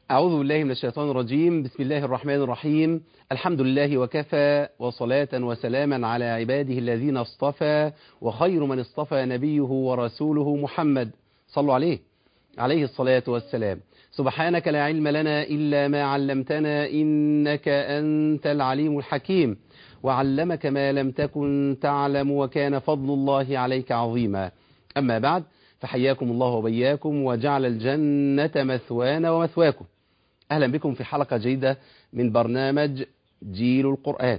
أعوذ بالله من الشيطان الرجيم بسم الله الرحمن الرحيم الحمد لله وكفى وصلاة وسلاما على عباده الذين اصطفى وخير من اصطفى نبيه ورسوله محمد صلوا عليه عليه الصلاة والسلام سبحانك لا علم لنا إلا ما علمتنا إنك أنت العليم الحكيم وعلمك ما لم تكن تعلم وكان فضل الله عليك عظيما أما بعد فحياكم الله وبياكم وجعل الجنة مثوانا ومثواكم أهلا بكم في حلقة جديدة من برنامج جيل القرآن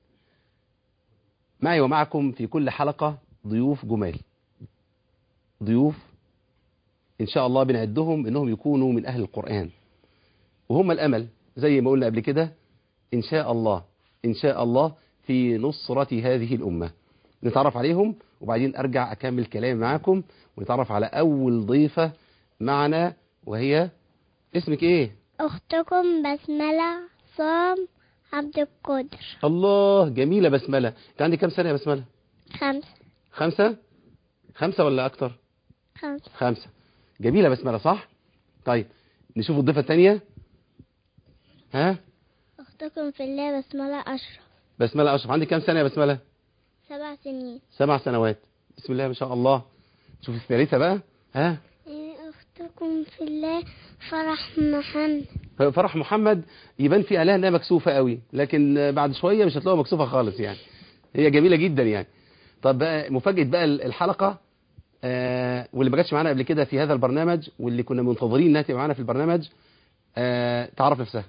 معي ومعكم في كل حلقة ضيوف جمال ضيوف إن شاء الله بنعدهم إنهم يكونوا من أهل القرآن وهم الأمل زي ما قلنا قبل كده إن شاء الله إن شاء الله في نصرة هذه الأمة نتعرف عليهم وبعدين أرجع أكمل كلامي معاكم ونتعرف على أول ضيفة معنا وهي اسمك إيه؟ أختكم بسملة صام عبد القادر الله جميلة بسملة أنت عندك كام سنة يا بسملة؟ خمسة خمسة؟ خمسة ولا أكتر؟ خمسة خمسة جميلة بسملة صح؟ طيب نشوف الضيفة الثانية ها؟ أختكم في الله بسملة أشرف بسملة أشرف عندك كام سنة يا بسملة؟ سبع سنين سبع سنوات بسم الله ما شاء الله شوف الثالثة بقى ها؟ أختكم في الله فرح محمد فرح محمد يبان في عليها انها مكسوفه قوي لكن بعد شويه مش هتلاقوها مكسوفه خالص يعني هي جميله جدا يعني طب بقى مفاجاه بقى الحلقه آه واللي ما جاتش معانا قبل كده في هذا البرنامج واللي كنا منتظرين انها تبقى معانا في البرنامج آه تعرف نفسها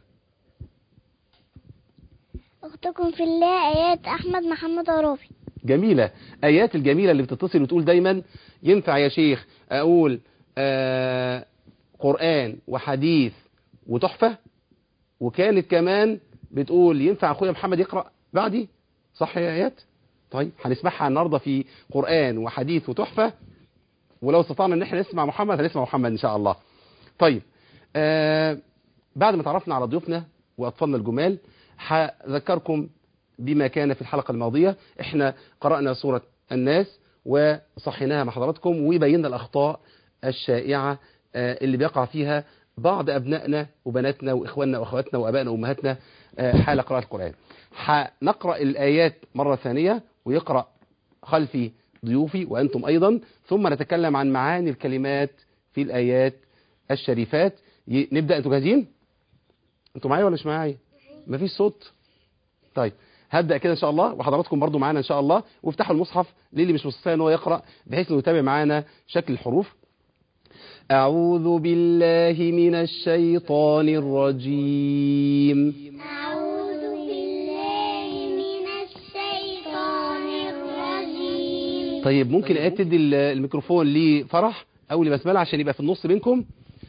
أختكم في الله آيات أحمد محمد عرافي جميله ايات الجميله اللي بتتصل وتقول دايما ينفع يا شيخ اقول آه قران وحديث وتحفة وكانت كمان بتقول ينفع أخويا محمد يقرأ بعدي صح يا آيات طيب هنسمعها النهاردة في قرآن وحديث وتحفة ولو استطعنا ان احنا نسمع محمد هنسمع محمد ان شاء الله طيب آه بعد ما تعرفنا على ضيوفنا واطفالنا الجمال هذكركم بما كان في الحلقة الماضية احنا قرأنا سورة الناس وصحيناها مع حضراتكم وبينا الأخطاء الشائعة آه اللي بيقع فيها بعض أبنائنا وبناتنا وإخواننا وأخواتنا وأبائنا وأمهاتنا حال قراءة القرآن هنقرأ الآيات مرة ثانية ويقرأ خلفي ضيوفي وأنتم أيضا ثم نتكلم عن معاني الكلمات في الآيات الشريفات نبدأ أنتم جاهزين؟ أنتم معايا ولا مش معايا؟ مفيش صوت؟ طيب هبدأ كده إن شاء الله وحضراتكم برضو معانا إن شاء الله وافتحوا المصحف للي مش مستطيع إن هو يقرأ بحيث إنه يتابع معانا شكل الحروف أعوذ بالله من الشيطان الرجيم أعوذ بالله من الشيطان الرجيم طيب ممكن آيات تدي الميكروفون لفرح أو لبسملة عشان يبقى في النص بينكم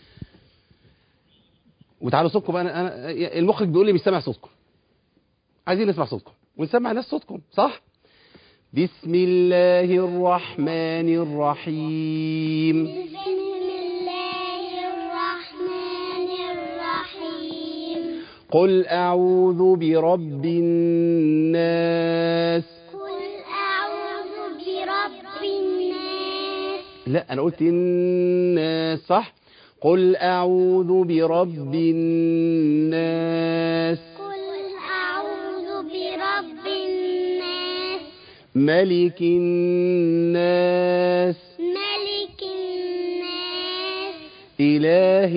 وتعالوا صوتكم أنا, أنا المخرج بيقول لي مش سامع صوتكم عايزين نسمع صوتكم ونسمع الناس صوتكم صح بسم الله الرحمن الرحيم بسم الله الرحمن الرحيم قل أعوذ برب الناس قل أعوذ برب الناس لا أنا قلت الناس صح قل أعوذ برب الناس قل أعوذ برب الناس ملك الناس ملك الناس إله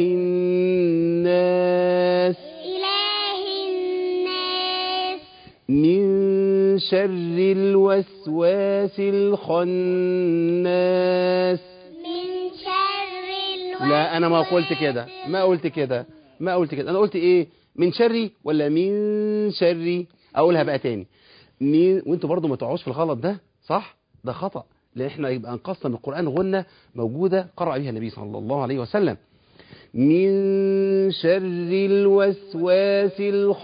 الناس إله الناس من شر الوسواس الخناس من شر الوسواس لا أنا ما قلت كده ما قلت كده ما قلت كده أنا قلت إيه من شري ولا من شري أقولها بقى تاني من وانتوا برضو ما تقعوش في الغلط ده صح ده خطأ لأن احنا يبقى نقصنا من القرآن غنة موجودة قرأ بها النبي صلى الله عليه وسلم من شر الوسواس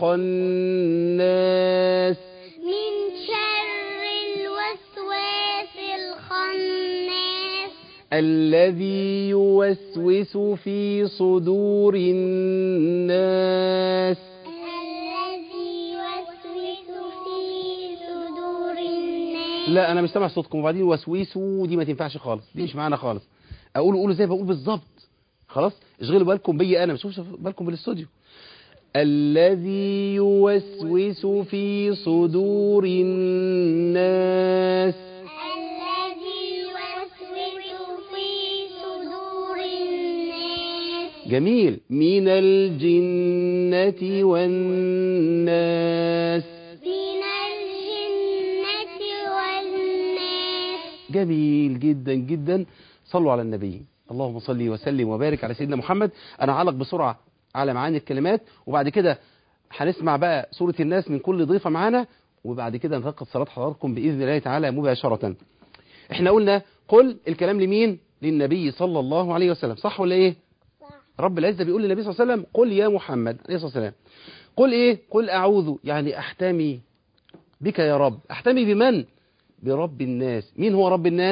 الخناس من شر الوسواس الخناس الذي يوسوس في صدور الناس الذي يوسوس في صدور الناس لا انا مش سامع صوتكم وبعدين وسويسو دي ما تنفعش خالص دي مش معانا خالص اقول قولوا زي ما بقول بالظبط خلاص اشغلوا بالكم بيا انا مش تشغلوا بالكم بالاستوديو الذي يوسوس في صدور الناس الذي يوسوس في صدور الناس جميل من الجنة والناس من الجنة والناس جميل جدا جدا صلوا على النبي اللهم صل وسلم وبارك على سيدنا محمد انا هعلق بسرعة على معاني الكلمات وبعد كده هنسمع بقى سورة الناس من كل ضيفة معانا وبعد كده نتلقى صلاة حضراتكم بإذن الله تعالى مباشرة احنا قلنا قل الكلام لمين للنبي صلى الله عليه وسلم صح ولا ايه صح رب العزة بيقول للنبي صلى الله عليه وسلم قل يا محمد عليه الصلاة والسلام قل ايه قل اعوذ يعني احتمي بك يا رب احتمي بمن برب الناس مين هو رب الناس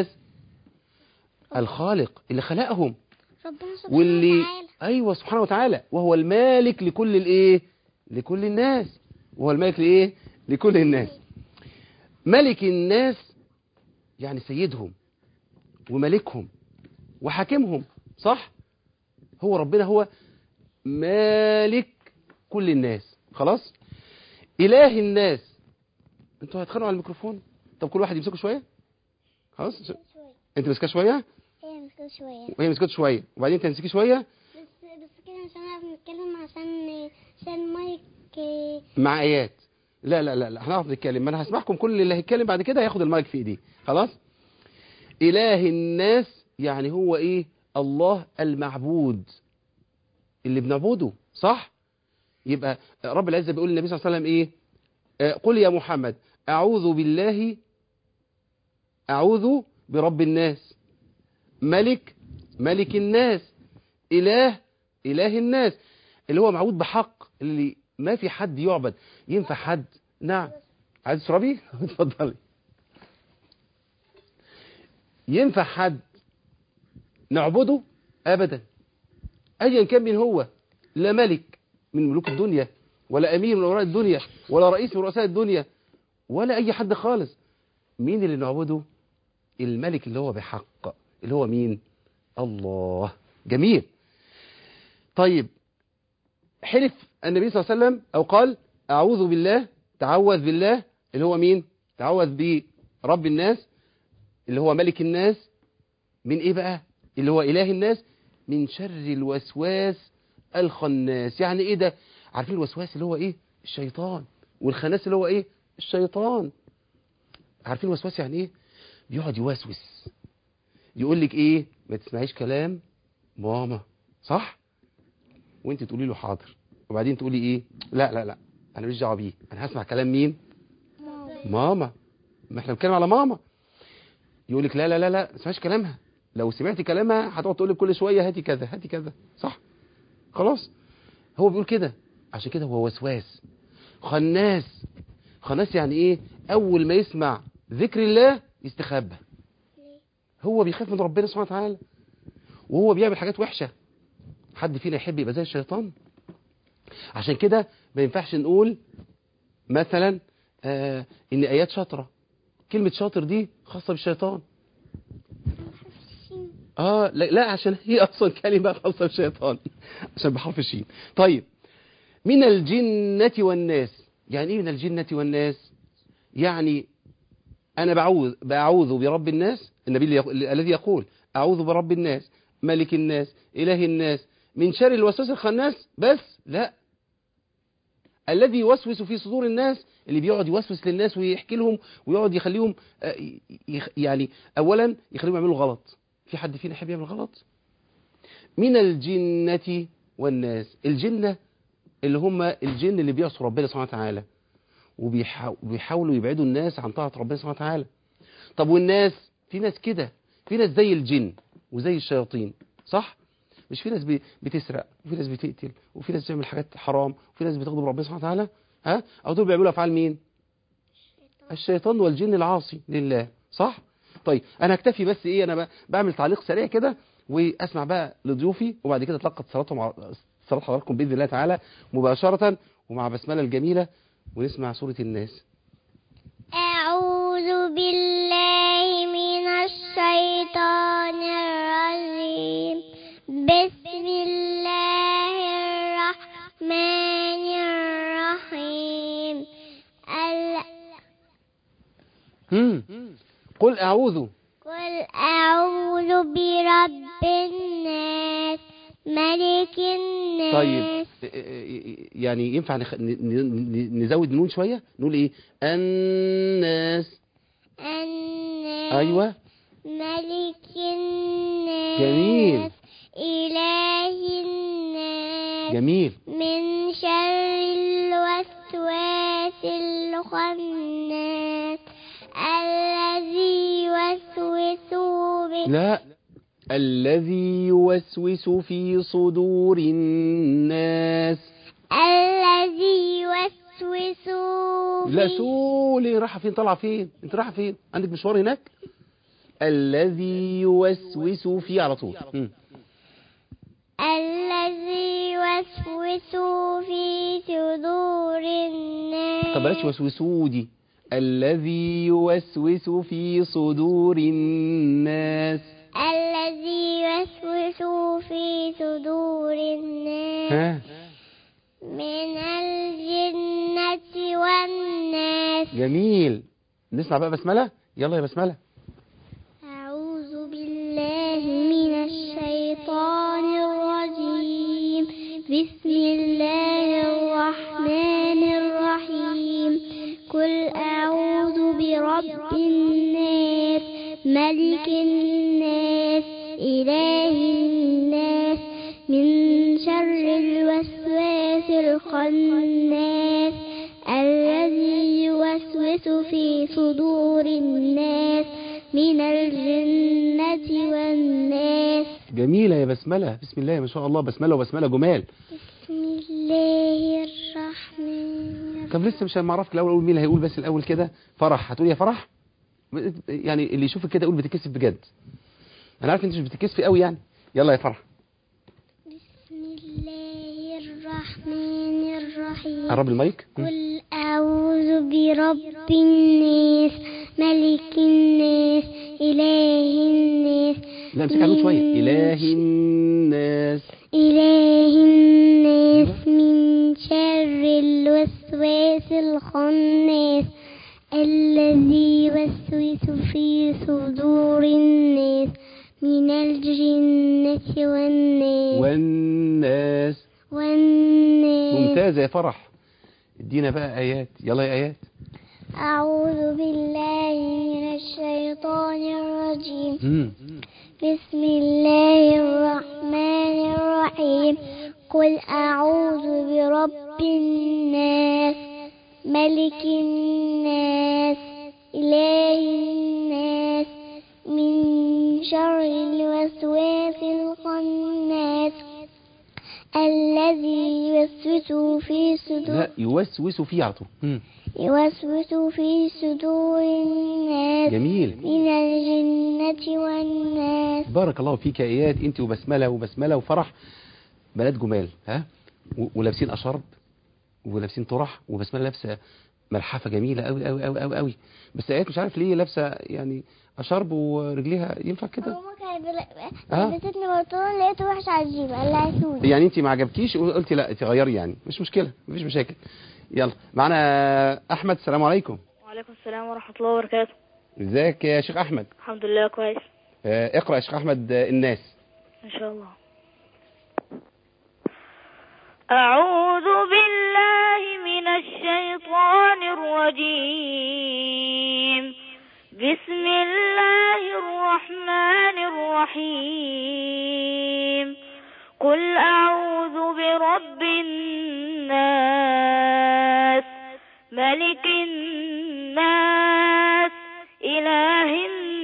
الخالق اللي خلقهم ربنا سبحانه واللي وتعالى ايوه سبحانه وتعالى وهو المالك لكل الايه لكل الناس وهو المالك لايه لكل الناس ملك الناس يعني سيدهم وملكهم وحاكمهم صح هو ربنا هو مالك كل الناس خلاص اله الناس انتوا هتخانقوا على الميكروفون طب كل واحد يمسكه شويه خلاص شوية انت ماسكاه شويه هي مسكت شوية وهي مسكته شويه وبعدين انت تمسكيه شويه بس بس كده مش هنعرف نتكلم عشان عشان المايك مع ايات لا لا لا لا هنعرف نتكلم ما انا هسمعكم كل اللي هيتكلم بعد كده هياخد المايك في ايديه خلاص اله الناس يعني هو ايه الله المعبود اللي بنعبده صح يبقى رب العزه بيقول للنبي صلى الله عليه وسلم ايه آه، قل يا محمد اعوذ بالله اعوذ برب الناس ملك ملك الناس اله اله الناس اللي هو معبود بحق اللي ما في حد يعبد ينفع حد نعم عايز تشربي اتفضلي ينفع حد نعبده ابدا ايا كان من هو لا ملك من ملوك الدنيا ولا امير من امراء الدنيا ولا رئيس من رؤساء الدنيا ولا اي حد خالص مين اللي نعبده الملك اللي هو بحق اللي هو مين الله جميل طيب حلف النبي صلى الله عليه وسلم أو قال أعوذ بالله تعوذ بالله اللي هو مين تعوذ برب الناس اللي هو ملك الناس من إيه بقى اللي هو إله الناس من شر الوسواس الخناس يعني إيه ده عارفين الوسواس اللي هو إيه الشيطان والخناس اللي هو إيه الشيطان عارفين الوسواس يعني إيه بيقعد يوسوس يقول لك إيه ما تسمعيش كلام ماما صح وانت تقولي له حاضر وبعدين تقولي ايه لا لا لا انا مش دعوه بيه انا هسمع كلام مين ماما ما احنا بنتكلم على ماما يقول لك لا لا لا لا ما تسمعيش كلامها لو سمعتي كلامها هتقعد تقول لك كل شويه هاتي كذا هاتي كذا صح خلاص هو بيقول كده عشان كده هو وسواس خناس خناس يعني ايه اول ما يسمع ذكر الله يستخبى هو بيخاف من ربنا سبحانه وتعالى وهو بيعمل حاجات وحشه حد فينا يحب يبقى زي الشيطان عشان كده ما ينفعش نقول مثلا آه ان ايات شاطره كلمه شاطر دي خاصه بالشيطان اه لا, لا عشان هي اصلا كلمه خاصه بالشيطان عشان بحرف الشين طيب من الجنه والناس يعني ايه من الجنه والناس يعني انا بعوذ بعوذ برب الناس النبي اللي يقول- الذي يقول اعوذ برب الناس ملك الناس اله الناس من شر الوسواس الخناس بس لا الذي يوسوس في صدور الناس اللي بيقعد يوسوس للناس ويحكي لهم ويقعد يخليهم آه، يخ- يعني اولا يخليهم يعملوا غلط في حد فينا يحب يعمل غلط من الجنة والناس الجنة اللي هم الجن اللي بيعصوا ربنا سبحانه وتعالى وبيحاو- وبيحاولوا يبعدوا الناس عن طاعة ربنا سبحانه وتعالى طب والناس في ناس كده في ناس زي الجن وزي الشياطين صح مش في ناس بي- بتسرق وفي ناس بتقتل وفي ناس بتعمل حاجات حرام وفي ناس بتغضب ربنا سبحانه وتعالى ها او دول بيعملوا افعال مين الشيطان والجن العاصي لله صح طيب انا هكتفي بس ايه انا ب- بعمل تعليق سريع كده واسمع بقى لضيوفي وبعد كده اتلقى اتصالاتهم ع- اتصالات حضراتكم باذن الله تعالى مباشره ومع بسمله الجميله ونسمع سوره الناس أعوذ بالله من الشيطان الرجيم بسم مم. قل أعوذ قل أعوذ برب الناس ملك الناس طيب يعني ينفع نخ... ن- ن- نزود نون شوية نقول إيه الناس الناس أيوة ملك الناس جميل. إله الناس جميل من شر الوسواس الخناس الذي يوسوس ب- لا الذي يوسوس في صدور الناس الذي يوسوس لا في- سو ليه رايحة فين طالعة فين انت رايحة فين عندك مشوار هناك الذي يوسوس فيه على طول مم. الذي يوسوس في صدور الناس طب بلاش يوسوسوا دي الذي يوسوس في صدور الناس الذي يوسوس في صدور الناس ها من الجنة والناس جميل نسمع بقى بسملة يلا يا بسملة أعوذ بالله من الشيطان الرجيم بسم الله الرحمن الرحيم قل أعوذ برب الناس ملك الناس إله الناس من شر الوسواس الخناس الذي يوسوس في صدور الناس من الجنة والناس جميلة يا بسملة بسم الله ما شاء الله بسملة وبسملة جمال بسم الله الرحمن طب لسه مش معرفك الأول أقول مين اللي هيقول بس الأول كده فرح هتقول يا فرح يعني اللي يشوفك كده يقول بتكسف بجد أنا عارف أنت مش بتكسفي قوي يعني يلا يا فرح بسم الله الرحمن الرحيم قرب المايك قل أعوذ برب الناس ملك الناس إله الناس لا امسك على شوية إله الناس إله الناس من شر الوسواس الخناس الذي يوسوس في صدور الناس من الجنة والناس والناس والناس ممتازة يا فرح ادينا بقى آيات يلا يا آيات أعوذ بالله من الشيطان الرجيم مم. بسم الله الرحمن الرحيم قل أعوذ برب الناس ملك الناس إله الناس من شر الوسواس الخناس الذي يوسوس في صدور لا يوسوس فيه على طول مم. يوسوس في صدور الناس جميل من الجنة والناس بارك الله فيك يا ايات انت وبسمله وبسمله وفرح بنات جمال ها و- ولابسين اشرب ولابسين طرح وبسمله لابسه ملحفه جميله قوي قوي قوي قوي قوي بس ايات مش عارف ليه لابسه يعني اشرب ورجليها ينفع كده ماما كانت آه. لبستني بنطلون لقيته وحش عجيب قال لها سودي يعني انت ما عجبكيش وقلتي لا تغيري يعني مش مشكله مفيش مشاكل يلا معانا احمد السلام عليكم وعليكم السلام ورحمة الله وبركاته ازيك يا شيخ احمد الحمد لله كويس آه، اقرا يا شيخ احمد آه، الناس إن شاء الله أعوذ بالله من الشيطان الرجيم بسم الله الرحمن الرحيم قل أعوذ برب الناس ملك الناس إله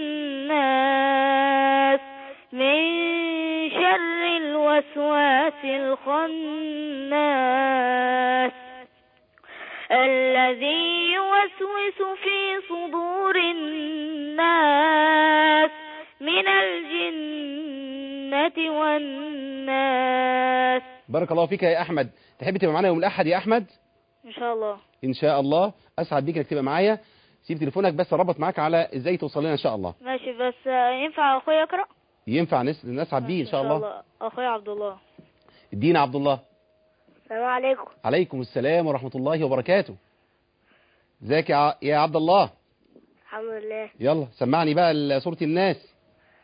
الناس من شر الوسواس الخناس الذي يوسوس في صدور الناس من الجنة والناس بارك الله فيك يا احمد تحب تبقى معانا يوم الاحد يا احمد إن شاء الله ان شاء الله اسعد بيك انك تبقى معايا سيب تليفونك بس اربط معاك على ازاي توصل لنا ان شاء الله ماشي بس آه، ينفع أخوي يقرأ ينفع نس... نسعد بيه ان شاء الله أخوي عبد الله ادينا عبد الله السلام عليكم عليكم السلام ورحمة الله وبركاته ازيك يا ع- يا عبد الله الحمد لله يلا سمعني بقى ال- سورة الناس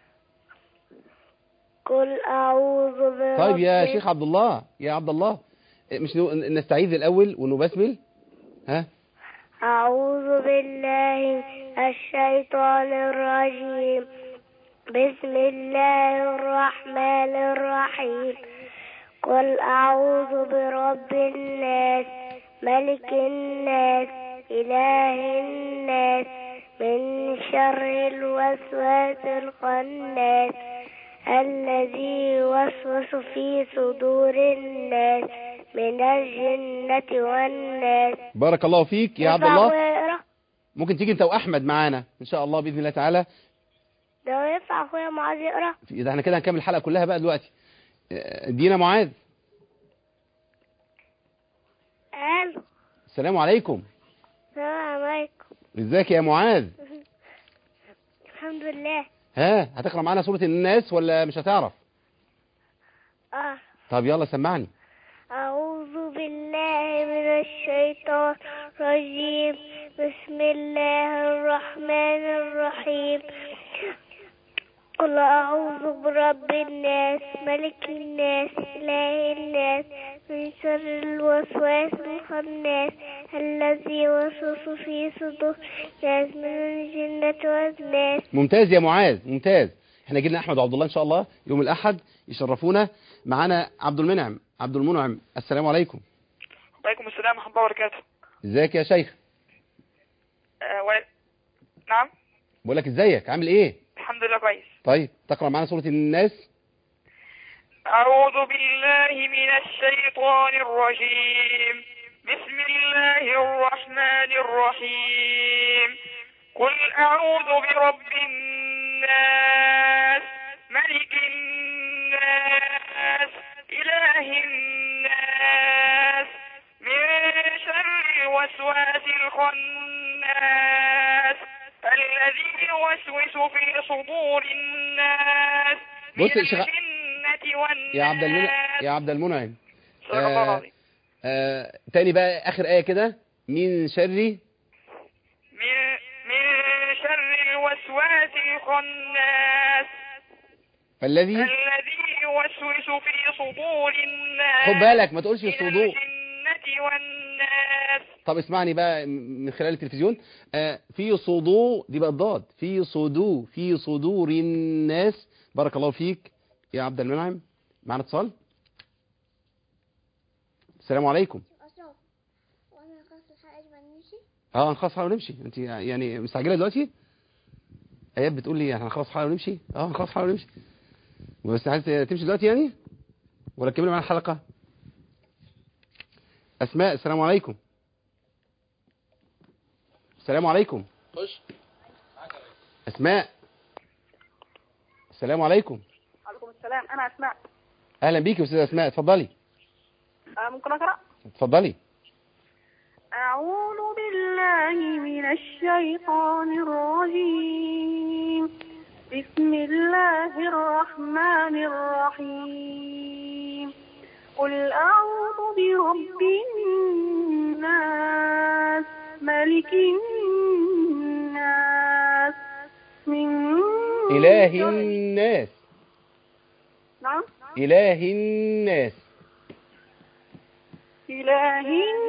قل أعوذ برب طيب يا شيخ عبد الله يا عبد الله مش نو- نستعيذ الأول ونبسمل ها أعوذ بالله من الشيطان الرجيم بسم الله الرحمن الرحيم قل أعوذ برب الناس ملك الناس إله الناس من شر الوسواس الخناس الذي يوسوس في صدور الناس من الجنة والناس بارك الله فيك يا عبد ينفع الله أخويا يقرأ؟ ممكن تيجي انت واحمد معانا ان شاء الله باذن الله تعالى ده ينفع اخويا معاذ يقرا اذا احنا كده هنكمل الحلقه كلها بقى دلوقتي اه، ادينا معاذ قال السلام عليكم السلام عليكم ازيك يا معاذ الحمد لله ها هتقرا معانا سوره الناس ولا مش هتعرف اه طب يلا سمعني أعوذ بالله من الشيطان الرجيم بسم الله الرحمن الرحيم قل أعوذ برب الناس ملك الناس إله الناس من شر الوسواس الخناس الذي يوسوس في صدور الناس من الجنة والناس ممتاز يا معاذ ممتاز احنا جينا احمد وعبد الله ان شاء الله يوم الاحد يشرفونا معانا عبد المنعم عبد المنعم السلام عليكم وعليكم السلام ورحمة الله وبركاته ازيك يا شيخ آه و... نعم بقول لك ازيك عامل ايه الحمد لله كويس طيب تقرا معانا سوره الناس أعوذ بالله من الشيطان الرجيم بسم الله الرحمن الرحيم قل أعوذ برب الناس ملك الناس إله الناس من شر الوسواس الخناس الذي يوسوس في صدور الناس من بص يا شيخ- الجنة والناس يا عبد المنعم يا عبد المنعم صدق الله آه، العظيم آه تاني بقى اخر ايه كده من شر من من شر الوسواس الخناس الذي الذي يوسوس في صدور الناس خد بالك ما تقولش من الصدور الجنة والناس طب اسمعني بقى من خلال التلفزيون آه في صدور دي بقى الضاد في صدور في صدور الناس بارك الله فيك يا عبد المنعم معنا اتصال السلام عليكم أشرف وأنا خلاص الحلقة قبل ما نمشي اه هنخلص حلقه ونمشي انت يعني مستعجله دلوقتي اياد بتقول لي هنخلص حلقه ونمشي اه هنخلص حلقه ونمشي بس عايز تمشي دلوقتي يعني ولا تكملي معانا الحلقه اسماء السلام عليكم السلام عليكم خش اسماء السلام عليكم عليكم السلام أنا أسماء اهلا بيكي يا استاذه اسماء اتفضلي آه، ممكن أقرأ اتفضلي أعوذ بالله من الشيطان الرجيم بسم الله الرحمن الرحيم قل أعوذ برب الناس ملك الناس من اله شر- الناس نعم اله الناس إله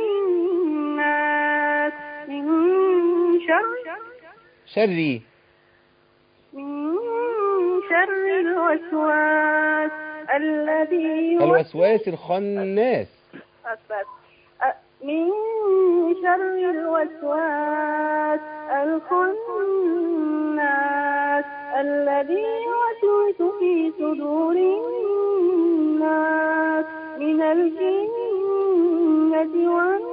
الناس من شر شري من شر الوسواس الذي الوسواس الخناس أسفل. أ- من شر الوسواس الخناس الذي يوسوس في صدور الناس من الجنة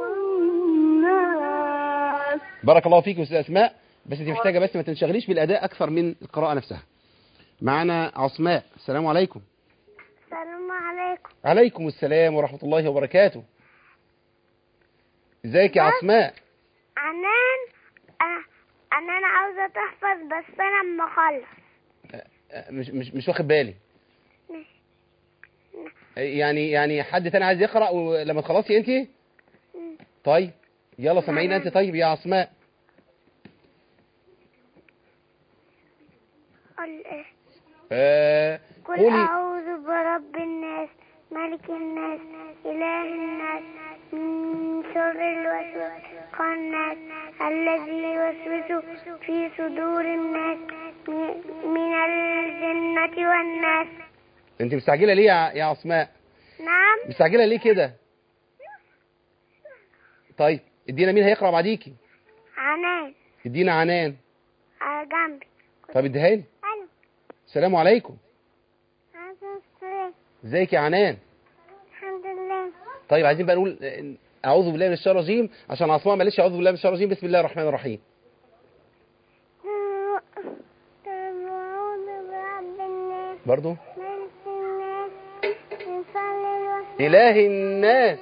والناس بارك الله فيك يا استاذه اسماء بس انت محتاجه بس ما تنشغليش بالاداء اكثر من القراءه نفسها معنا عصماء السلام عليكم السلام عليكم عليكم السلام ورحمه الله وبركاته ازيك يا عصماء عنان أنا أنا أنا عاوزة تحفظ بس أنا أما أخلص أه، مش مش مش واخد بالي يعني يعني حد تاني عايز يقرا ولما تخلصي انت طيب يلا سامعينا انت طيب يا عصماء قل إيه آه قل قولي أعوذ برب الناس ملك الناس إله الناس من شر الوسواس الخناس الذي يوسوس في صدور الناس من- من الجنة والناس انت مستعجله ليه يا يا اسماء نعم مستعجله ليه كده طيب ادينا مين هيقرا بعديكي عنان ادينا عنان على جنبي طب اديها لي ألو السلام عليكم عايزة السلام ازيك يا عنان الحمد لله طيب عايزين بقى نقول آه، اعوذ بالله من الشيطان الرجيم عشان اسماء معلش اعوذ بالله من الشيطان الرجيم بسم الله الرحمن الرحيم أعوذ برب الناس برضو ملك الناس من شر الوسواس اله الناس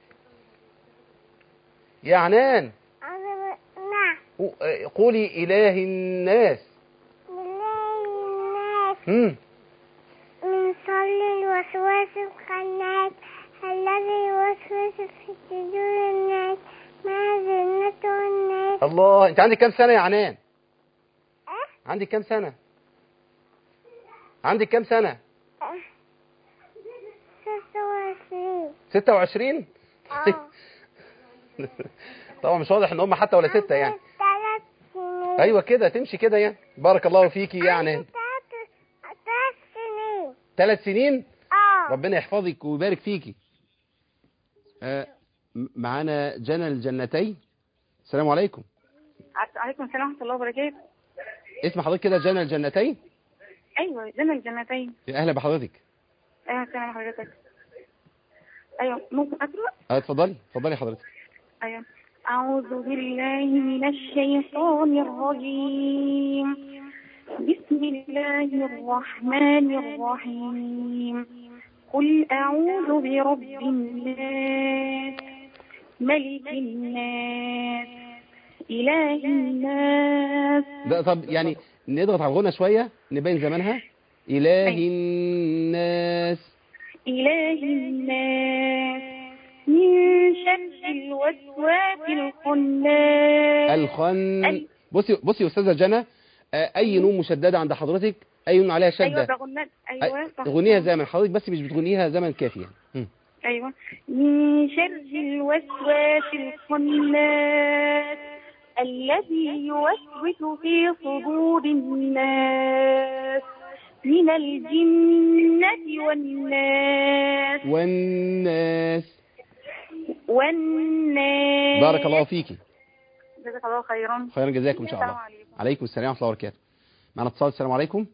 يا عنان أعوذ ب- نعم قو- آه، قولي اله الناس بالله الناس هم من شر الوسواس الخناس الذي يوسوس في صدور الناس ما الجنة والناس الله انت عندك كام سنه يا عنان أه؟ عندك كام سنه عندك كام سنه أه. ستة وعشرين 26 اه طبعا مش واضح ان هم حتى ولا ستة يعني ثلاث سنين ايوه كده تمشي كده يعني بارك الله فيكي يا عنان عندي تلات تلات سنين ثلاث سنين اه ربنا يحفظك ويبارك فيكي آه م- معانا جنى الجنتين السلام عليكم عليكم السلام ورحمة الله وبركاته اسم حضرتك كده جنى الجنتين أيوة جنة الجنتين يا اهلا بحضرتك أهلا وسهلا حضرتك أيوة ممكن أقرأ؟ آه، اتفضلي اتفضلي حضرتك أيوة أعوذ بالله من الشيطان الرجيم بسم الله الرحمن الرحيم قل أعوذ برب الناس ملك الناس إله الناس ده طب يعني نضغط على الغنى شوية نبين زمانها إله أيوة. الناس إله الناس من شر الوسواس الخناس الخن ال- بصي بصي يا استاذه جنى آه، اي نون مشدده عند حضرتك اي نون عليها أيوة شده بغنى أيوة صح. تغنيها زمن حضرتك بس مش بتغنيها زمن كافي يعني مم. أيوة من شر الوسواس الخناس الذي يوسوس في صدور الناس من الجنة والناس والناس والناس بارك الله فيكي جزاك الله خيرا خيرا جزاكم ان شاء السلام الله عليكم. عليكم السلام ورحمه الله وبركاته معنا اتصال السلام عليكم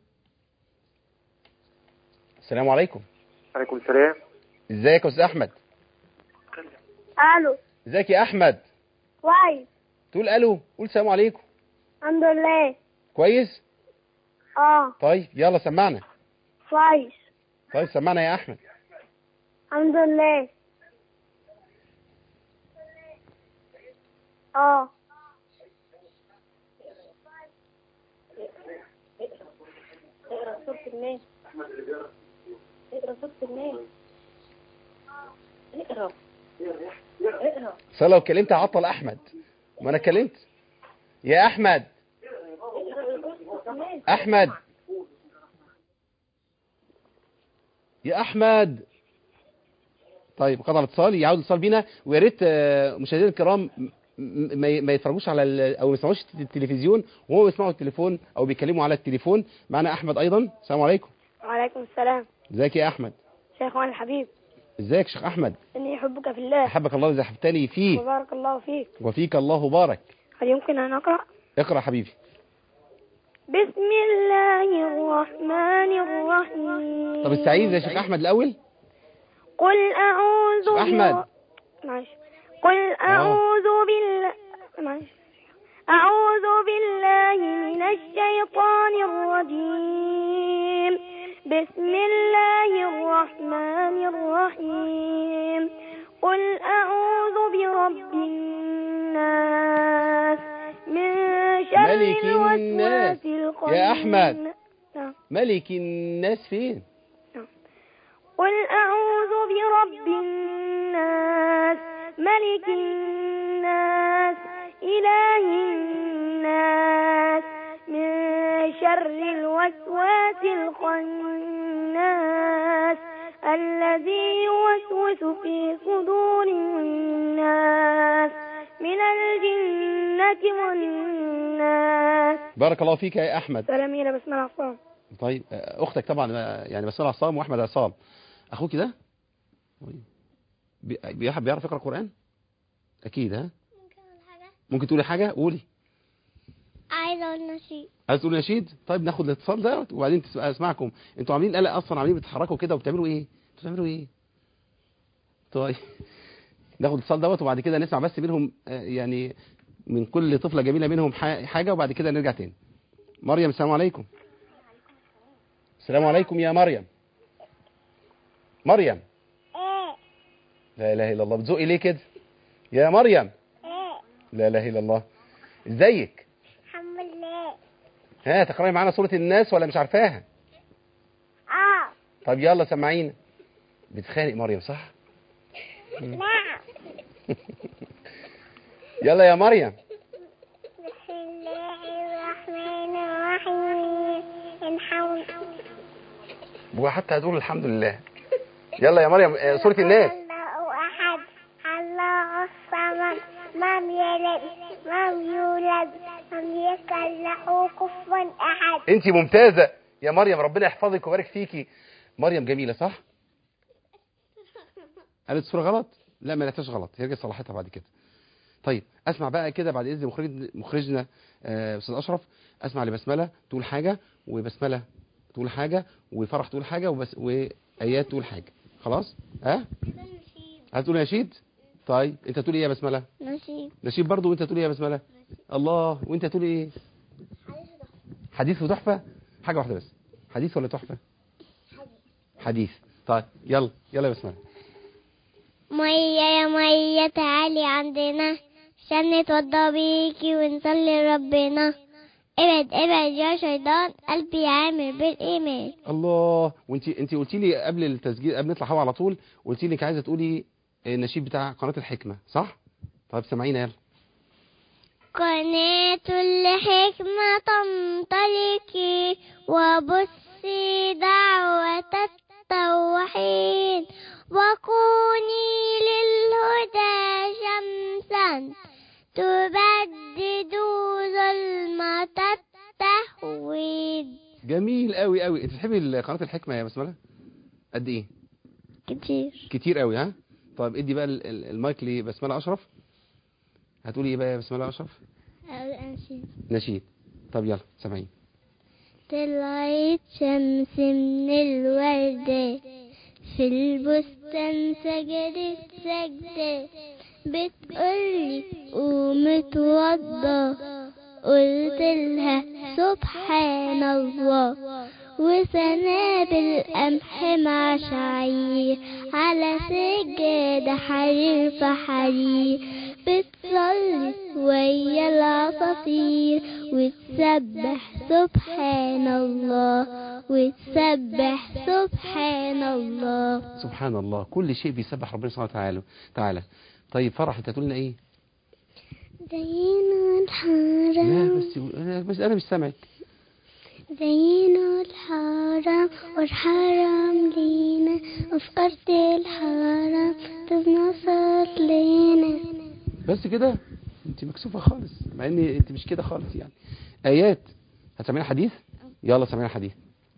السلام عليكم عليكم السلام ازيك يا استاذ احمد الو ازيك يا احمد كويس تقول الو قول السلام عليكم الحمد لله كويس اه طيب يلا سمعنا كويس طيب سمعنا يا احمد الحمد لله اه اقرا سورة الناس اقرا سورة الناس اقرا اقرا بس أنا لو كلمت هعطل احمد ما انا كلمت يا احمد احمد يا احمد طيب قطع الاتصال يعود الاتصال بينا ويا ريت آه، مشاهدينا الكرام م- م- ما ما يتفرجوش على ال- او ما يسمعوش التلفزيون وهو بيسمعوا التليفون او بيكلموا على التليفون معنا احمد ايضا السلام عليكم وعليكم السلام ازيك يا احمد شيخ وانا الحبيب ازيك يا شيخ احمد اني احبك في الله احبك الله اذا احببتني فيه وبارك الله فيك وفيك الله بارك هل يمكن ان اقرا اقرا حبيبي بسم الله الرحمن الرحيم طب استعيذ يا شيخ احمد الاول قل أعوذ شيخ أحمد. بر- معلش قل أعوذ بالله معلش أعوذ بالله من الشيطان الرجيم بسم الله الرحمن الرحيم قل أعوذ برب الناس من شر ملك الناس. الوسواس يا أحمد. الخناس. نعم. ملك الناس فين قل أعوذ برب الناس ملك الناس إله الناس من شر الوسواس الخناس الذي يوسوس في صدور الناس من الجنة والناس بارك الله فيك يا احمد سلام يا بسم الله الرحمن طيب آه، اختك طبعا آه، يعني بسمة عصام واحمد عصام اخوك ده طيب. بي- بيعرف بيعرف يقرا قران اكيد ها ممكن تقولي حاجه قولي عايزة أقول نشيد عايز تقولي نشيد طيب ناخد الاتصال ده وبعدين تس- اسمعكم انتوا عاملين قلق اصلا عاملين بتتحركوا كده وبتعملوا ايه انتوا بتعملوا ايه طيب ناخد الاتصال دوت وبعد كده نسمع بس منهم آه، يعني من كل طفله جميله منهم ح- حاجه وبعد كده نرجع تاني مريم السلام عليكم السلام عليكم يا مريم مريم ايه لا اله الا الله بتزقي ليه كده يا مريم ايه لا اله الا الله ازيك الحمد لله ها تقراي معانا سوره الناس ولا مش عارفاها اه طب يلا سمعينا بتخانق مريم صح نعم يلا يا مريم بسم الله الرحمن الرحيم الحمد وحتى هتقول الحمد لله يلا يا مريم آه، سوره الناس الله أحد الله الصمد لم يلد لم يولد لم يكن له كفوا أحد انت ممتازه يا مريم ربنا يحفظك ويبارك فيكي مريم جميله صح قالت الصوره غلط لا ما لقيتهاش غلط هي رجعت صلحتها بعد كده طيب اسمع بقى كده بعد اذن مخرج مخرجنا آه، استاذ اشرف اسمع لبسمله تقول حاجه وبسمله تقول حاجه وفرح تقول حاجه وبس وايات تقول حاجه خلاص ها هتقول نشيد طيب انت تقول ايه يا بسمله نشيد نشيد برضو وانت تقول ايه يا بسمله الله وانت تقول ايه حديث وتحفه حاجه واحده بس حديث ولا تحفه حديث طيب يلا يلا يا بسمله مية يا مية تعالي عندنا عشان نتوضى بيكي ونصلي لربنا ابعد ابعد يا شيطان قلبي عامر بالإيمان الله وانت انت قلتي لي قبل التسجيل قبل نطلع هوا على طول قلتي لي انك عايزه تقولي النشيد بتاع قناه الحكمه صح طيب سامعينا يلا قناة الحكمة تنطلقي وبصي دعوة التوحيد وكوني للهدى شمسا تبدد ظلمة التهويد جميل قوي قوي انت بتحبي قناه الحكمه يا بسمله قد ايه كتير كتير قوي ها طيب ادي بقى ال- ال- المايك لبسمله اشرف هتقولي ايه بقى يا بسمله اشرف نشيد طب يلا سامعين طلعت شمس من الوردة في البستان سجدت سجدة بتقولي قوم اتوضى قلت لها سبحان الله وسنابل قمح مع شعير على سجادة حرير في حرير بتصلي ويا العصافير وتسبح سبحان الله وتسبح سبحان الله سبحان الله كل شيء بيسبح ربنا سبحانه وتعالى تعالى طيب فرح انت هتقول لنا ايه زينوا لا الحرم بس بس انا مش سامعك زينوا الحرم والحرم لينا وفي أرض الحرم تتنصت لينا بس كده انت مكسوفه خالص مع ان انت مش كده خالص يعني ايات هتسمعينا حديث يلا سمعينا حديث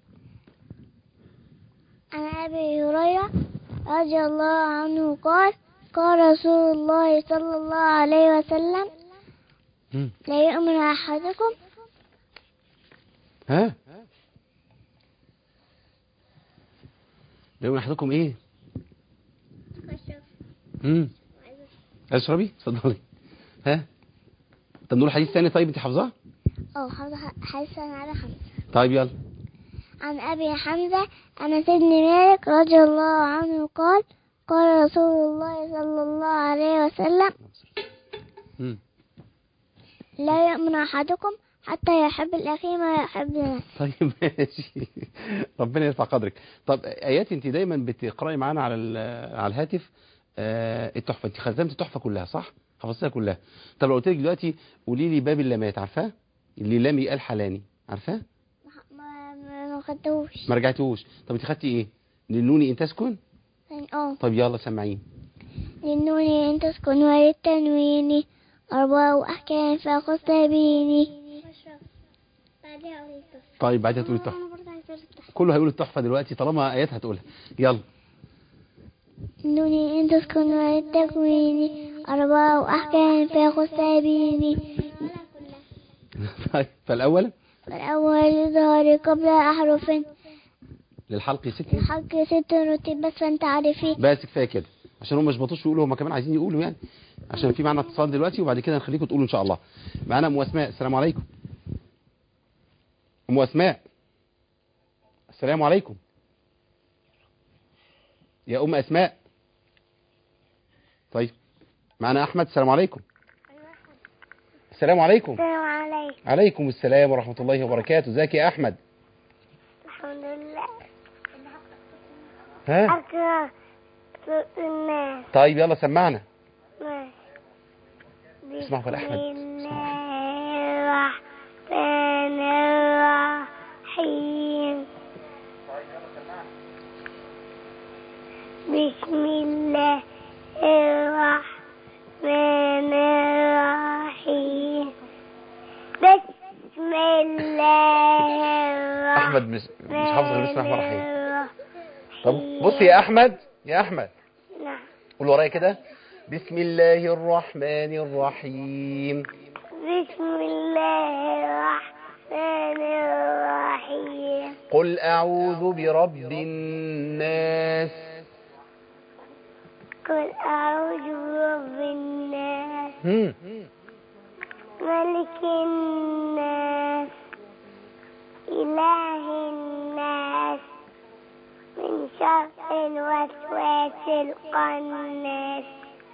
عن أبي هريرة رضي الله عنه قال قال رسول الله صلى الله عليه وسلم مم. لا يؤمن أحدكم ها يوم احدكم ايه امم اشربي اتفضلي ها طب نقول حديث ثاني طيب انت حافظاه أو حسن على حمزة طيب يلا عن أبي حمزة أنس بن مالك رضي الله عنه قال قال رسول الله صلى الله عليه وسلم امم لا يؤمن أحدكم حتى يحب الأخي ما يحب نفسه طيب ماشي ربنا يرفع قدرك طب ايات انت دايما بتقراي معانا على ال- على الهاتف آه، التحفه انت ختمت التحفه كلها صح حفظتها كلها طب لو قلت لك دلوقتي قولي لي باب اللامات عارفاه اللي لامي قال حلاني عارفاه خدتوش ما رجعتوش طب انت خدتي ايه للنون ان تسكن اه طب يلا سمعين للنون ان تسكن وللتنوين أربع أحكام فخذ سبيني طيب بعدها تقولي التحفه كله هيقول التحفه دلوقتي طالما ايات هتقولها يلا للنون ان تسكن وللتكوين أربع أحكام فخذ سبيني طيب فالاول الأول ظهر قبل أحرف للحلق ست الحق ست رتب بس فانت عارفين بس كفايه كده عشان هم مش بطوش يقولوا هم كمان عايزين يقولوا يعني عشان في معنا اتصال دلوقتي وبعد كده نخليكم تقولوا ان شاء الله معانا ام اسماء السلام عليكم ام اسماء السلام عليكم يا ام اسماء طيب معانا احمد السلام عليكم السلام عليكم السلام عليكم عليكم السلام ورحمه الله وبركاته ازيك يا احمد الحمد لله ها أقرأ سورة الناس طيب يلا سمعنا ماشي. اسمعوا يا أحمد. بسم الله الرحمن الرحيم بسم الله الرحمن الرحيم بسم الله الرحمن احمد مش مش حافظ غير بسم الله الرحمن الرحيم الرحيم طب بص يا احمد يا احمد نعم قول ورايا كده بسم الله الرحمن الرحيم بسم الله الرحمن الرحيم قل اعوذ برب الناس قل أعوذ برب الناس هم. ملك الناس إله الناس من شر الوسواس القناس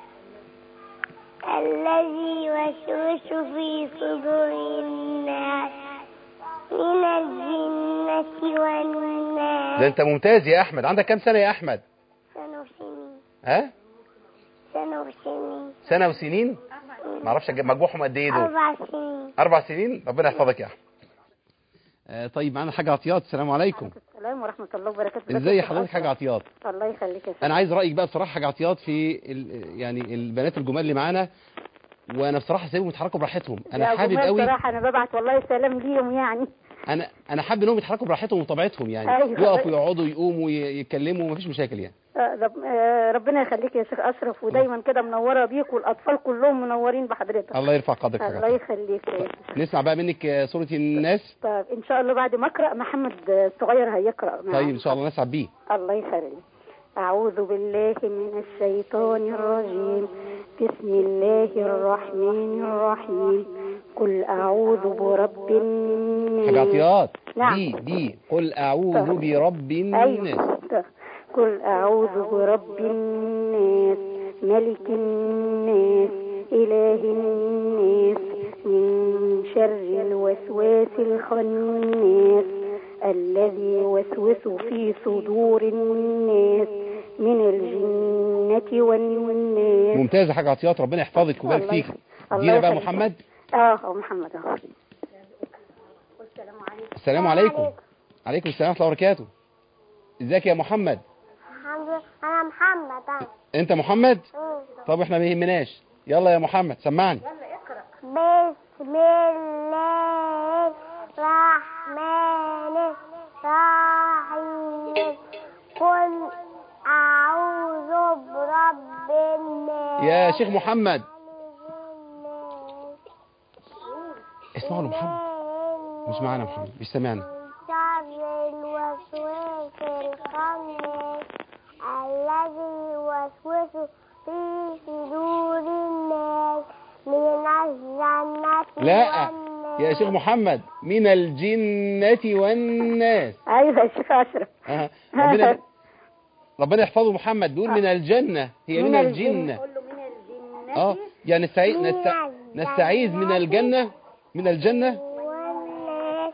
الذي يوسوس في صدور الناس من الجنة ده والناس انت ممتاز يا احمد عندك كام سنه يا احمد سنة وسنين ها سنة وسنين سنه وسنين ما اعرفش أجيب مجموعهم قد ايه دول أربع سنين اربع سنين ربنا يحفظك يا احمد آه طيب معانا حاجه عطيات السلام عليكم السلام ورحمة الله وبركاته ازاي حضرتك حاجه عطيات الله يخليك يا انا عايز رايك بقى بصراحه حاجه عطيات في ال- يعني البنات الجمال اللي معانا وانا بصراحه سايبهم يتحركوا براحتهم انا يا حابب جمال قوي صراحة أنا ببعت والله سلام ليهم يعني انا انا حابب انهم يتحركوا براحتهم وطبيعتهم يعني أيوة. يقفوا يقعدوا يقوموا ي- يتكلموا مفيش مشاكل يعني آه، رب- آه، ربنا يخليك يا شيخ أشرف ودايما كده منورة بيك والأطفال كلهم منورين بحضرتك الله يرفع قدرك يا الله حاجة. يخليك يا شيخ. نسمع بقى منك آه، سوره الناس طيب إن شاء الله بعد ما أقرأ محمد الصغير هيقرأ معانا. طيب ان شاء الله نسعد بيه الله يخليك أعوذ بالله من الشيطان الرجيم بسم الله الرحمن الرحيم قل أعوذ برب الناس حاجه عطيات نعم. دي دي قل اعوذ برب الناس أيوة قل أعوذ برب الناس ملك الناس إله الناس من شر الوسواس الخناس الذي يوسوس في صدور الناس من الجنة والناس ممتازه حاجه عطيات ربنا يحفظك ويبارك الله فيك يخليك. الله دينا بقى يخليك. محمد اه أو محمد اهو السلام عليكم عليكم السلام ورحمه الله وبركاته ازيك يا محمد الحمد لله أنا محمد أنا انت محمد مم. طب احنا ما يهمناش يلا يا محمد سمعني بسم الله الرحمن الرحيم قل أعوذ برب الناس يا شيخ محمد اسمعوا له محمد مش معانا محمد مش سامعنا شر الوسواس الخناس الذي يوسوس في صدور الناس من الجنة لا والناس يا شيخ محمد من الجنة والناس ايوه يا شيخ اشرف آه. ربنا ربنا يحفظه محمد بيقول من الجنة هي من الجنة قول له من الجنة اه يعني نستعيذ نستع... نستعيذ من الجنة من الجنة والناس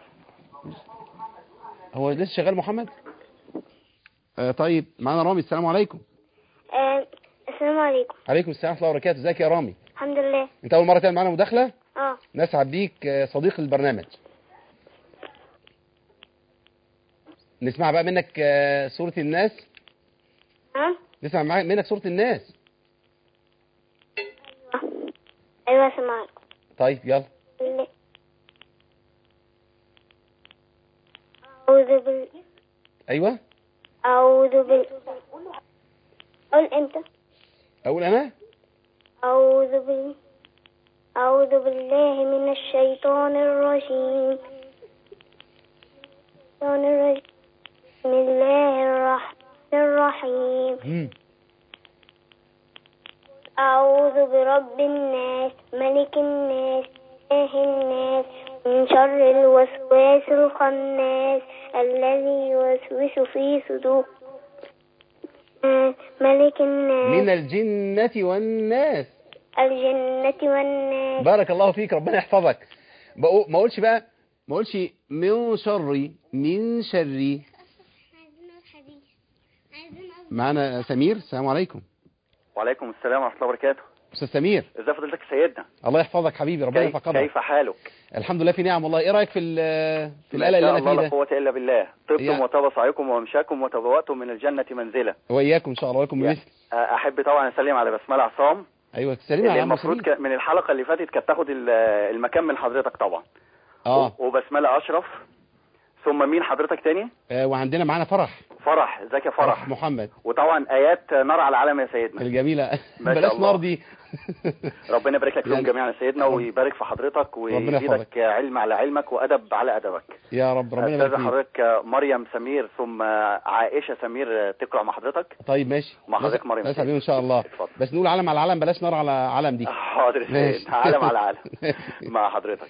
هو لسه شغال محمد آه طيب معانا رامي السلام عليكم آه، السلام عليكم عليكم السلام ورحمة الله وبركاته ازيك يا رامي الحمد لله انت اول مرة تعمل معانا مداخلة اه نسعد بيك آه، صديق البرنامج نسمع بقى منك آه، سورة الناس ها نسمع معاك- منك سورة الناس ايوه سمعت طيب يلا أعوذ بال ايوه أعوذ بال قول أنت اقول انا أعوذ بال أعوذ بالله من الشيطان الرجيم الشيطان الرجيم بسم الله الرحمن الرحيم مم. أعوذ برب الناس ملك الناس إله الناس من شر الوسواس الخناس الذي يوسوس في صدور الناس. ملك الناس من الجنة والناس الجنة والناس بارك الله فيك ربنا يحفظك بقو- ما اقولش بقى ما اقولش من شري من شري معنا سمير السلام عليكم وعليكم السلام ورحمة الله وبركاته استاذ سمير ازي فضيلتك سيدنا الله يحفظك حبيبي ربنا كيف, يرفع قدرك كيف حالك الحمد لله في نعم والله ايه رايك في ال- في ما القلق اللي شاء انا الله فيه لا ده قوة إلا بالله طبتم يا- وطاب سعيكم ومشاكم وتبوأتم من الجنة منزلا واياكم ان شاء الله ولكم يا- بمثل أحب طبعا أسلم على بسملة عصام ايوه سلام اللي على عم المفروض سمير ك... من الحلقة اللي فاتت كانت تاخد ال- المكان من حضرتك طبعا اه و- وبسملة أشرف ثم مين حضرتك تاني آه، وعندنا معانا فرح فرح ازيك يا فرح محمد وطبعا آيات نار على العالم يا سيدنا الجميله ما شاء بلاش الله. نار دي ربنا يبارك لك فيهم يعني- جميعا يا سيدنا ويبارك في حضرتك ربنا ويزيدك يحفظك. علم على علمك وأدب على أدبك يا رب ربنا يبارك استاذ فيك حضرتك مريم سمير ثم عائشه سمير تقرا مع حضرتك طيب ماشي مع حضرتك مريم نسعد بيهم ان شاء الله اتفضل. بس نقول علم على علم بلاش نار على علم دي حاضر يا ماشي. سيد عالم على عالم مع حضرتك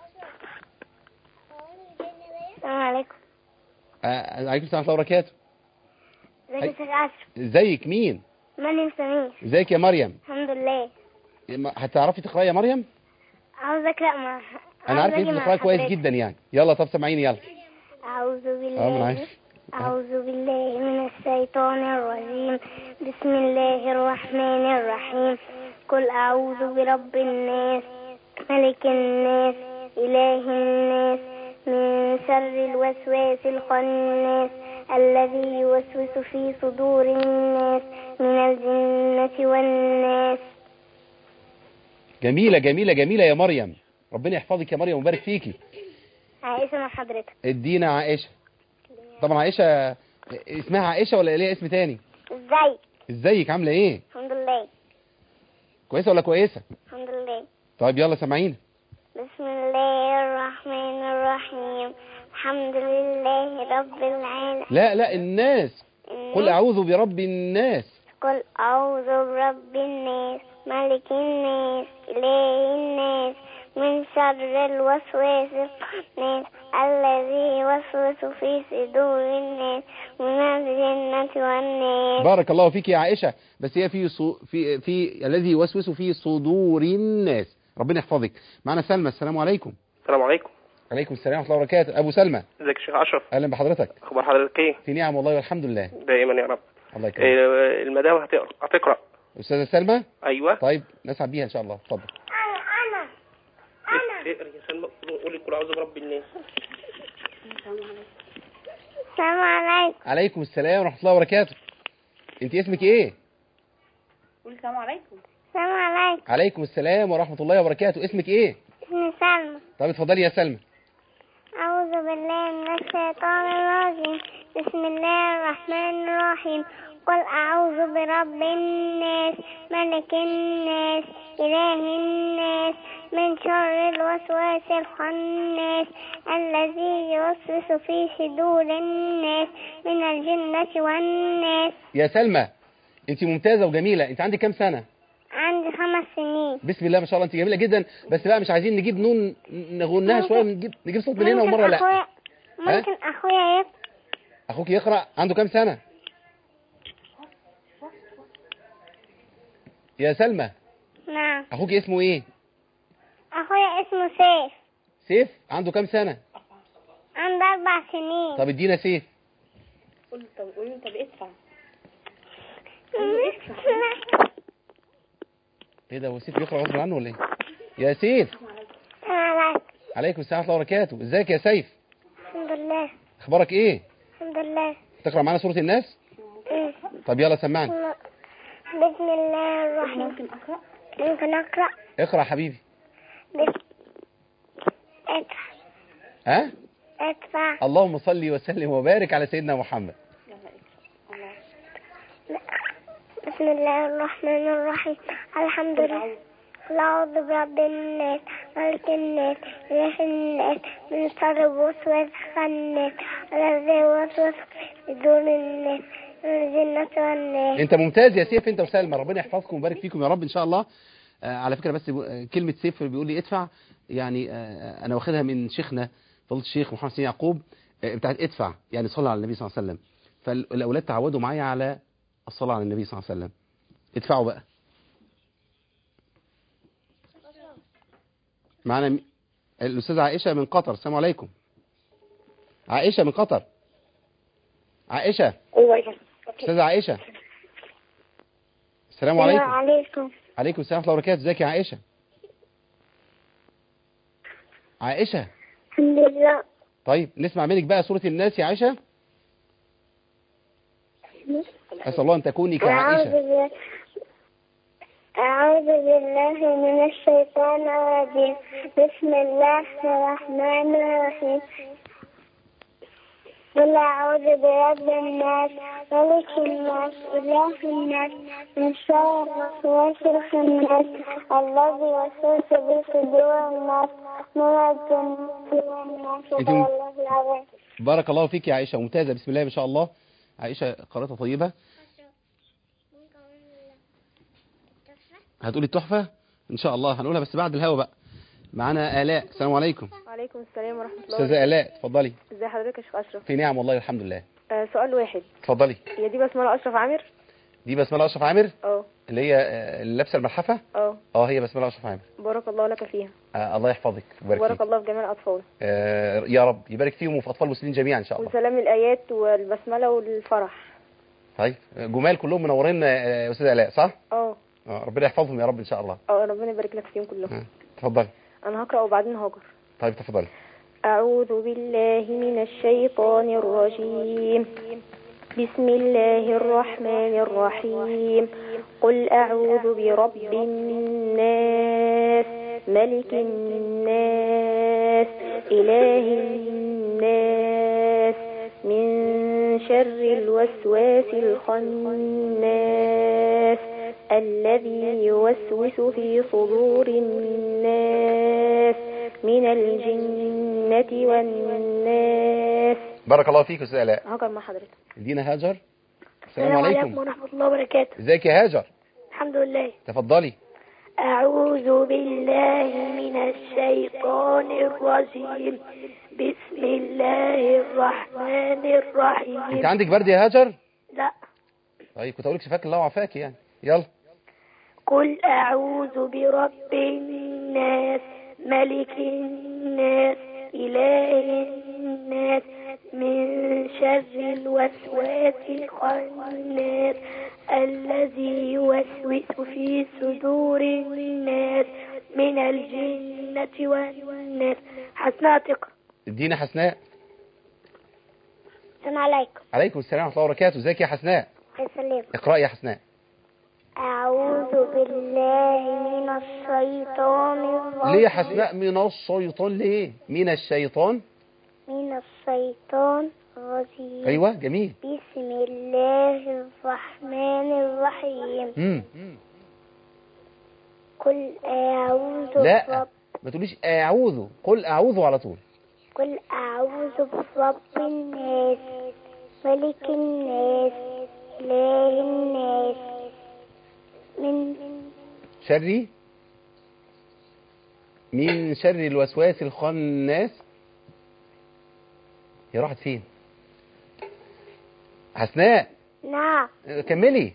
السلام عليكم آه، عليكم السلام ورحمه الله وبركاته ازيك يا شيخ أشرف ازيك مين مريم سمير ازيك يا مريم الحمد لله ما- هتعرفي تقراي يا مريم عاوز أقرأ مع انا عارف عاوز انت أجي مع بتقراي كويس حضرتك. جدا يعني يلا طب سامعيني يلا أعوذ اه ما انا بالله عارف أعوذ بالله من الشيطان الرجيم بسم الله الرحمن الرحيم قل أعوذ برب الناس ملك الناس إله الناس من شر الوسواس الخناس الذي يوسوس في صدور الناس من الجنة والناس جميله جميله جميله يا مريم ربنا يحفظك يا مريم ويبارك فيكي عائشة مع حضرتك ادينا عائشه طبعا عائشه اسمها عائشه ولا ليها اسم تاني ازاي ازيك عامله ايه الحمد لله كويسه ولا كويسه الحمد لله طيب يلا سامعينا بسم الله الرحمن الرحيم الحمد لله رب العالمين لا لا الناس قل اعوذ برب الناس قل أعوذ برب الناس ملك الناس إله الناس من شر الوسواس الناس الذي يوسوس في صدور الناس من الجنة والناس بارك الله فيك يا عائشه بس هي في صو... في في الذي يوسوس في صدور الناس ربنا يحفظك معنا سلمى السلام عليكم السلام عليكم عليكم السلام ورحمه الله وبركاته ابو سلمى ازيك يا شيخ اشرف اهلا بحضرتك اخبار حضرتك ايه في نعم والله والحمد لله دائما يا رب الله يكرمك إيه المدام هتقرا هتقرا استاذه سلمى ايوه طيب نسعد بيها ان شاء الله اتفضل اقرا يا سلمى قولي قول اعوذ برب الناس السلام عليكم عليكم السلام ورحمه الله وبركاته انت اسمك ايه السلام عليكم عليكم السلام ورحمه الله وبركاته اسمك ايه اسمي سلمى طب اتفضلي يا سلمى أعوذ بالله من الشيطان الرجيم بسم الله الرحمن الرحيم قل أعوذ برب الناس ملك الناس إله الناس من شر الوسواس الخناس الذي يوسوس في صدور الناس من الجنة والناس يا سلمى انت ممتازه وجميله انت عندك كام سنه عندي خمس سنين بسم الله ما شاء الله انت جميله جدا بس بقى مش عايزين نجيب نون نغنها شويه نجيب نجيب صوت من هنا ممكن ومره لا أخويا ممكن أخويا يقرأ اخوك يقرا عنده كام سنه يا سلمى نعم اخوك اسمه ايه أخويا اسمه سيف سيف عنده كام سنه عنده أربع سنين طب ادينا سيف ايه ده هو سيف بيقرا غصب عنه ولا ايه يا سيف السلام عليكم عليكم السلام ورحمه الله وبركاته ازيك يا سيف الحمد لله اخبارك ايه الحمد لله تقرأ معانا سورة الناس مم. طب يلا سمعني بسم الله الرحمن ممكن أقرأ ممكن أقرأ اقرأ حبيبي بسم ادفع ها ادفع اللهم صل وسلم وبارك على سيدنا محمد بسم الله الرحمن الرحيم الحمد لله قل أعوذ برب الناس ملك الناس إله الناس من شر الوسواس الخناس الذي يوسوس في صدور الناس من الجنة والناس انت ممتاز يا سيف انت وسلمى ربنا يحفظكم ويبارك فيكم يا رب ان شاء الله آه على فكره بس آه، كلمه سيف بيقول لي ادفع يعني آه انا واخدها من شيخنا فضيله الشيخ محمد سين يعقوب آه بتاعت ادفع يعني صلى على النبي صلى الله عليه وسلم فالاولاد تعودوا معايا على الصلاه على النبي صلى الله عليه وسلم ادفعوا بقى معنا م- الاستاذه عائشه من قطر السلام عليكم عائشه من قطر عائشه أيوة استاذه عائشه السلام عليكم عليكم عليكم السلام ورحمة الله وبركاته ازيك يا عائشة عائشة الحمد لله طيب نسمع منك بقى سورة الناس يا عائشة أسأل الله أن تكوني أعوذ كعائشة بالله أعوذ بالله من الشيطان الرجيم بسم الله الرحمن الرحيم قل أعوذ برب الناس ملك الناس إله الناس من شر الوسواس الخناس الذي يوسوس في صدور الناس من الجنة والناس أنت- والله العظيم بارك الله فيك يا عائشة ممتازة بسم الله ما شاء الله عائشة قراءتها طيبة هتقولي التحفة إن شاء الله هنقولها بس بعد الهوا بقى معانا آلاء السلام عليكم وعليكم السلام ورحمة الله أستاذة آلاء اتفضلي ازي حضرتك يا شيخ أشرف في نعم والله الحمد لله آه سؤال واحد اتفضلي هي دي بسملة أشرف عامر دي بسملة أشرف عامر اه اللي هي آه، اللي لابسة الملحفة اه اه هي بسملة أشرف عامر بارك الله لك فيها آه الله يحفظك ويبارك بارك فيك الله في جميع الأطفال آه يا رب يبارك فيهم وفي أطفال المسلمين جميعا إن شاء الله وسلام الآيات والبسملة والفرح طيب جمال كلهم منورين آه، يا استاذ الاء صح اه آه، ربنا يحفظهم يا رب ان شاء الله اه ربنا يبارك لك فيهم كلهم آه، اتفضلي أنا هقرأ وبعدين هاجر طيب تفضلي أعوذ بالله من الشيطان الرجيم بسم الله الرحمن الرحيم قل أعوذ برب الناس ملك الناس إله الناس من شر الوسواس الخناس الذي يوسوس في صدور الناس من الجنة والناس بارك الله فيك يا استاذ الاء هاجر مع حضرتك دينا هاجر السلام عليكم ورحمة الله وبركاته ازيك يا هاجر الحمد لله تفضلي أعوذ بالله من الشيطان الرجيم بسم الله الرحمن الرحيم انت عندك برد يا هاجر لا طيب كنت اقول لك شفاك الله وعافاك يعني يلا قل أعوذ برب الناس ملك الناس إله الناس من شر الوسواس الخناس الذي يوسوس في صدور الناس من الجنة والناس حسناء تقرأ ادينا حسناء السلام عليكم عليكم السلام ورحمه الله وبركاته ازيك يا حسناء السلام اقراي يا حسناء أعوذ بالله من الشيطان الرجيم ليه يا حسناء من الشيطان ليه من الشيطان من الشيطان الرجيم ايوه جميل بسم الله الرحمن الرحيم امم قل أعوذ لا برب ما تقوليش اعوذ قل اعوذ على طول قل أعوذ برب الناس ملك الناس إله الناس من شري من شر الوسواس الخناس هي راحت فين حسناء نعم كملي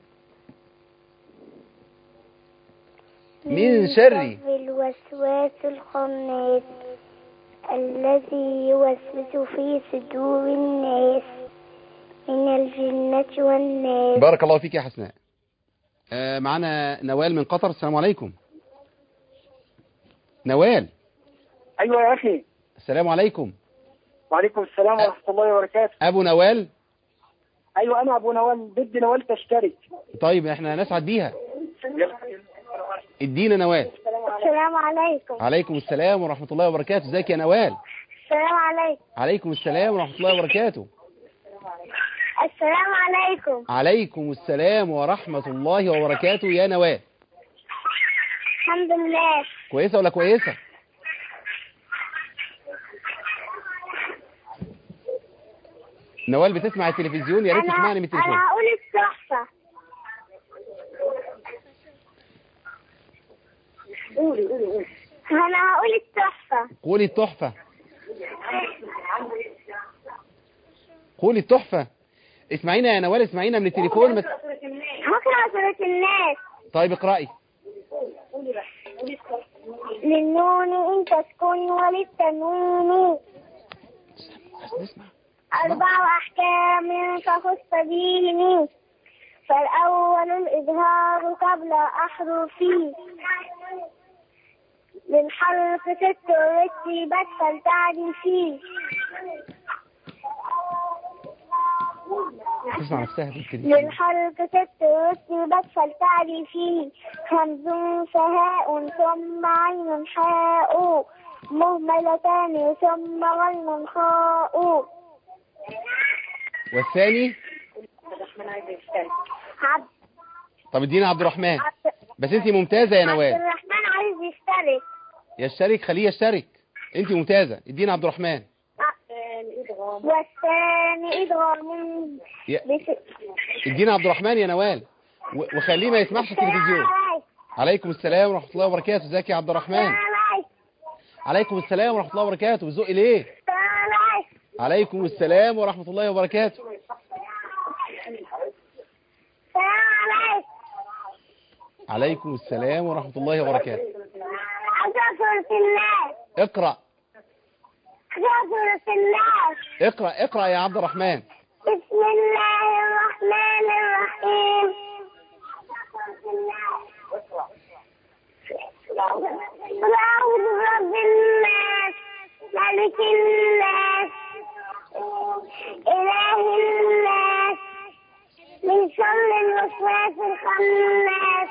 من شر شر الوسواس الخناس الذي يوسوس في صدور الناس من الجنة والناس بارك الله فيك يا حسناء آه معانا نوال من قطر السلام عليكم نوال ايوه يا اخي السلام عليكم وعليكم السلام ورحمة الله وبركاته ابو نوال أيوة أنا أبو نوال ضد نوال تشترك طيب احنا نسعد بيها ادينا نوال السلام عليكم عليكم السلام ورحمة الله وبركاته ازيك يا نوال السلام عليكم عليكم السلام ورحمة الله وبركاته السلام عليكم عليكم السلام ورحمة الله وبركاته يا نوال الحمد لله كويسة ولا كويسة نوال بتسمع التلفزيون يا ريت أنا تسمعني من التليفون أنا هقول التحفة قولي قولي قولي أنا هقول التحفة قولي التحفة قولي التحفة اسمعينا يا نوال اسمعينا من التليفون مت... هقرأ سورة الناس طيب اقرأي للنون إن تسكن وللتنوين أربع أحكام فخص ديني فالأول الإظهار قبل أحرفي للحرف ست رتبت فلتعرفي تسمع نفسها بالتليفون للحرف ست رتبت فلتعرفي همز فهاء ثم عين حاء مهملتان ثم غين خاء والثاني عبد طب ادينا عبد الرحمن بس انت ممتازة يا عبد نوال الرحمن عايز يشترك يشترك خليه يشترك انت ممتازة ادينا عبد الرحمن والثاني إدغام يا- بس- ادينا عبد الرحمن يا نوال و- وخليه ما يسمعش التلفزيون عليكم السلام ورحمة الله وبركاته ازيك يا عبد الرحمن عليكم السلام ورحمة الله وبركاته بتزقي ليه عليكم السلام ورحمة الله وبركاته عليكم السلام ورحمة الله وبركاته أقرأ سورة الناس اقرأ أقرأ سورة الناس اقرأ اقرأ يا عبد الرحمن بسم الله الرحمن الرحيم قل أعوذ برب الناس ملك الناس إله الناس من شر الوسواس الخناس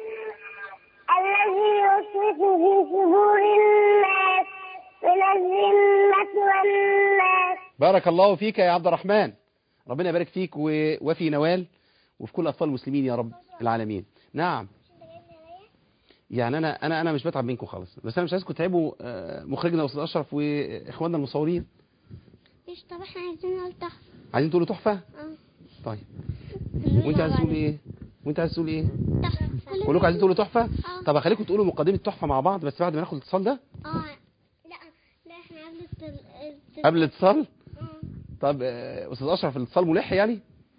الذي يوسوس في صدور الناس من الجنة والناس بارك الله فيك يا عبد الرحمن ربنا يبارك فيك و... وفي نوال وفي كل أطفال المسلمين يا رب العالمين نعم يعني أنا أنا أنا مش بتعب منكم خالص بس أنا مش عايزكم تعبوا آه، مخرجنا أستاذ أشرف وإخواننا المصورين مش طب احنا عايزين نقول تحفة عايزين تقولوا تحفة اه طيب وأنت عايز تقول إيه وأنت عايز تقول إيه تحفة كلكم عايزين تقولوا تحفة اه. طب هخليكم تقولوا مقدمة تحفة مع بعض بس بعد ما ناخد الاتصال ده اه لا لا احنا قبل التل... التل... قبل الاتصال اه. طب آه، أستاذ أشرف الاتصال ملح يعني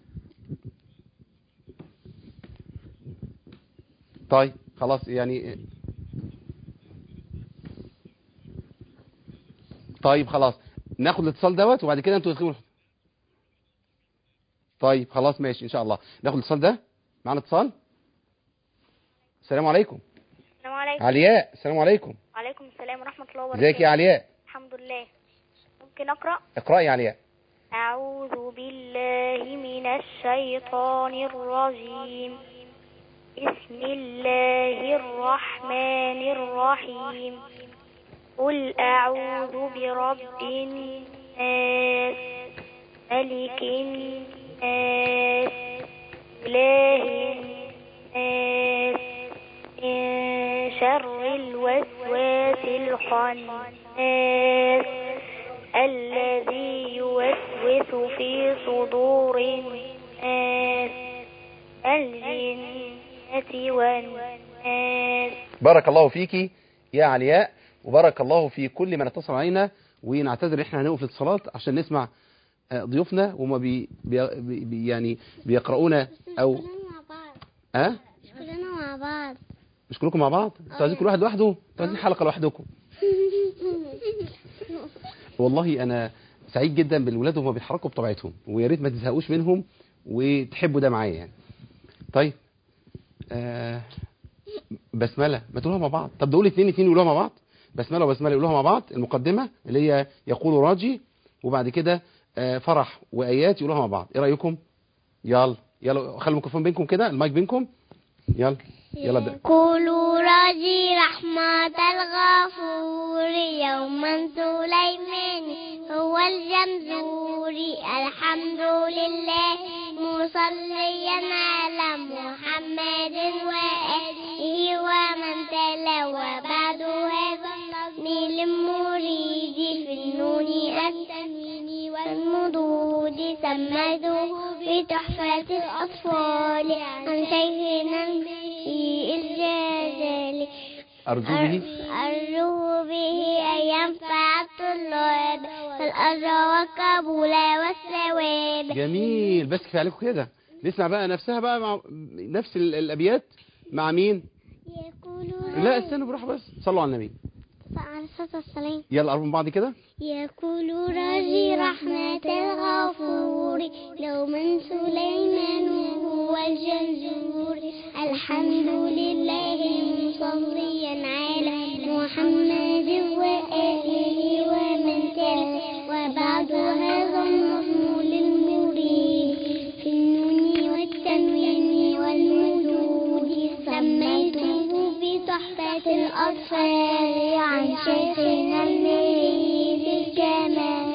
طيب خلاص يعني طيب خلاص ناخد الاتصال دوت وبعد كده انتوا تدخلوا طيب خلاص ماشي ان شاء الله ناخد الاتصال ده معانا اتصال السلام عليكم السلام عليكم علياء السلام عليكم وعليكم السلام ورحمة الله وبركاته ازيك يا علياء الحمد لله ممكن أقرأ اقرأي يا علياء أعوذ بالله من الشيطان الرجيم بسم الله الرحمن الرحيم قل أعوذ برب الناس ملك الناس إله الناس من شر الوسواس الخناس الذي يوسوس في صدور الناس الجنة والناس بارك الله فيكي يا علياء وبارك الله في كل من اتصل علينا ونعتذر احنا هنقف الاتصالات عشان نسمع آه، ضيوفنا وما بي بي بي يعني بيقرؤونا او كلنا مع بعض اه مش كلنا مع بعض مش كلكم مع بعض انتوا عايزين كل واحد لوحده انتوا عايزين حلقه لوحدكم والله انا سعيد جدا بالولاد وهم بيتحركوا بطبيعتهم ويا ريت ما تزهقوش منهم وتحبوا ده معايا يعني طيب آه بسمله ما تقولوها مع بعض طب دول اتنين اتنين يقولوها مع بعض بسمله وبسمله يقولوها مع بعض المقدمه اللي هي يقول راجي وبعد كده آه، فرح وايات يقولوها مع بعض ايه رايكم يلا يلا خلوا الميكروفون بينكم كده المايك بينكم يلا يلا ابدا كلوا راجي رحمة الغفور يوما سليمان هو الجمزوري الحمد لله مصليا على محمد وآله ومن تلا وبعد هذا النظم للمريد في النون التنوين والمدود سميته بتحفة الأطفال عن شيخنا في الجزال ارجو به أرجو به أن ينفع الطلاب فالأجر والقبول والثواب جميل بس كفايه عليكم كده نسمع بقى نفسها بقى مع نفس ال- الابيات مع مين يقول لا استنوا براحه بس صلوا على النبي عليه الصلاة والسلام يلا قربوا من بعض كده يقول راجي رحمة الغفور لو من سليمان هو الجنزور الحمد لله مصليا على محمد وآله ومن تلا وبعد هذا النظم للمريد في النون والتنوين والمدود سميته بتحفة الأطفال عن شيخنا المريد بالجمال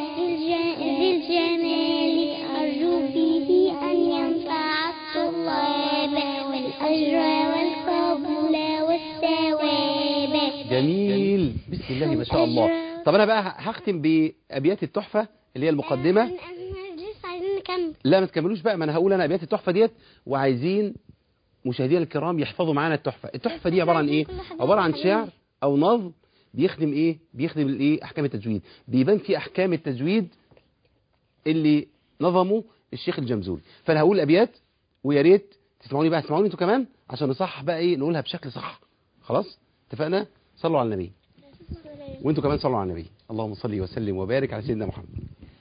بالجمال أرجو به أن ينفع الطلاب والأجر والقبول والثواب جميل بسم الله ما شاء الله طب انا بقى هختم بابيات التحفه اللي هي المقدمه لسه عايزين نكمل لا ما تكملوش بقى ما انا هقول انا ابيات التحفه ديت وعايزين مشاهدينا الكرام يحفظوا معانا التحفه التحفه دي عباره عن ايه عباره عن شعر او نظم بيخدم ايه بيخدم الايه احكام التجويد بيبان في احكام التجويد اللي نظمه الشيخ الجمزوري فانا هقول ابيات ويا ريت تسمعوني بقى تسمعوني انتوا كمان عشان نصحح بقى ايه نقولها بشكل صح خلاص اتفقنا صلوا على النبي وانتوا كمان صلوا على النبي اللهم صل وسلم وبارك على سيدنا محمد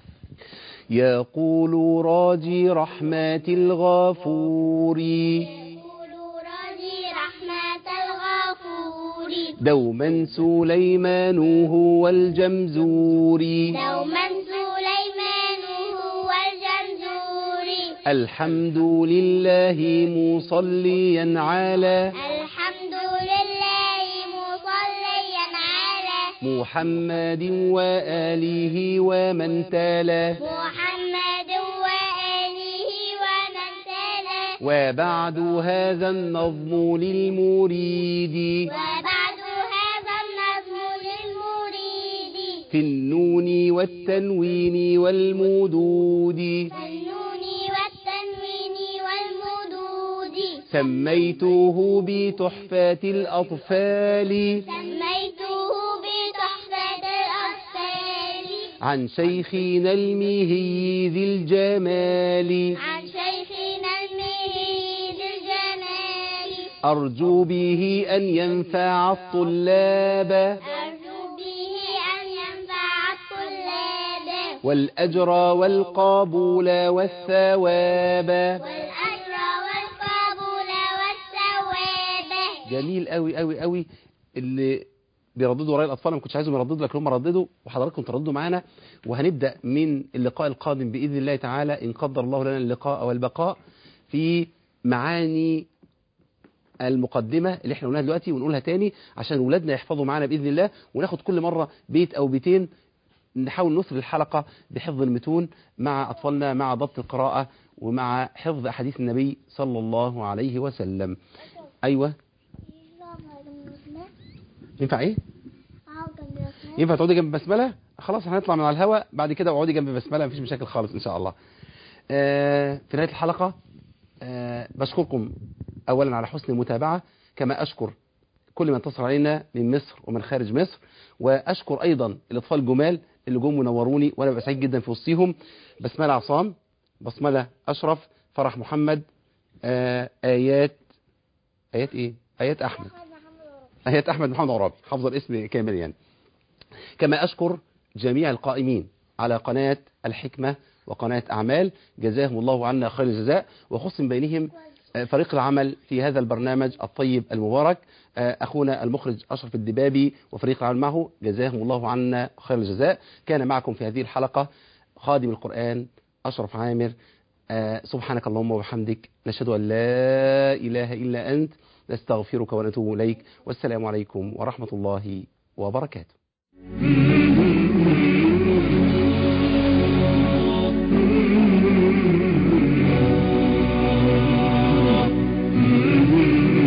يقول راجي رحمة الغفور يقول راجي رحمة الغفور دوما سليمان هو الجمزور دوما سليمان هو الجمزور الحمد لله مصليا على الحمد لله مصليا على محمد وآله ومن تلا محمد وآله ومن تلا وبعد هذا النظم للمريد وبعد هذا النظم للمريد في النون والتنوين والمدود النون والتنوين والمدود سميته بتحفة الأطفال سميته بتحفة الأطفال عن شيخنا المهي ذي الجمال عن شيخنا المهيد الجمال أرجو به أن ينفع الطلاب أرجو به أن ينفع الطلاب والأجر والقبول والثواب والأجر والقبول والثواب جميل قوي قوي قوي اللي بيرددوا ورايا الاطفال ما كنتش عايزهم يرددوا لكن هم رددوا وحضراتكم ترددوا معانا وهنبدا من اللقاء القادم باذن الله تعالى ان قدر الله لنا اللقاء والبقاء في معاني المقدمة اللي احنا قلناها دلوقتي ونقولها تاني عشان ولادنا يحفظوا معانا بإذن الله وناخد كل مرة بيت أو بيتين نحاول نثر الحلقة بحفظ المتون مع أطفالنا مع ضبط القراءة ومع حفظ أحاديث النبي صلى الله عليه وسلم أيوة ينفع إيه؟ ينفع تقعدي جنب بسملة؟ خلاص هنطلع من على الهواء بعد كده اقعدي جنب بسملة مفيش مشاكل خالص إن شاء الله آه في نهاية الحلقة آه بشكركم أولا على حسن المتابعة كما أشكر كل من اتصل علينا من مصر ومن خارج مصر وأشكر أيضا الأطفال الجمال اللي جم ونوروني وأنا ببقى سعيد جدا في وسطيهم بسملة عصام بسملة أشرف فرح محمد آه آيات آيات إيه؟ آيات أحمد آيات أحمد محمد عرابي حافظ الاسم كامل يعني كما أشكر جميع القائمين على قناة الحكمة وقناة أعمال جزاهم الله عنا خير الجزاء وخص من بينهم فريق العمل في هذا البرنامج الطيب المبارك أخونا المخرج أشرف الدبابي وفريق العمل معه جزاهم الله عنا خير الجزاء كان معكم في هذه الحلقة خادم القرآن أشرف عامر آه سبحانك اللهم وبحمدك نشهد أن لا إله إلا أنت نستغفرك ونتوب إليك والسلام عليكم ورحمة الله وبركاته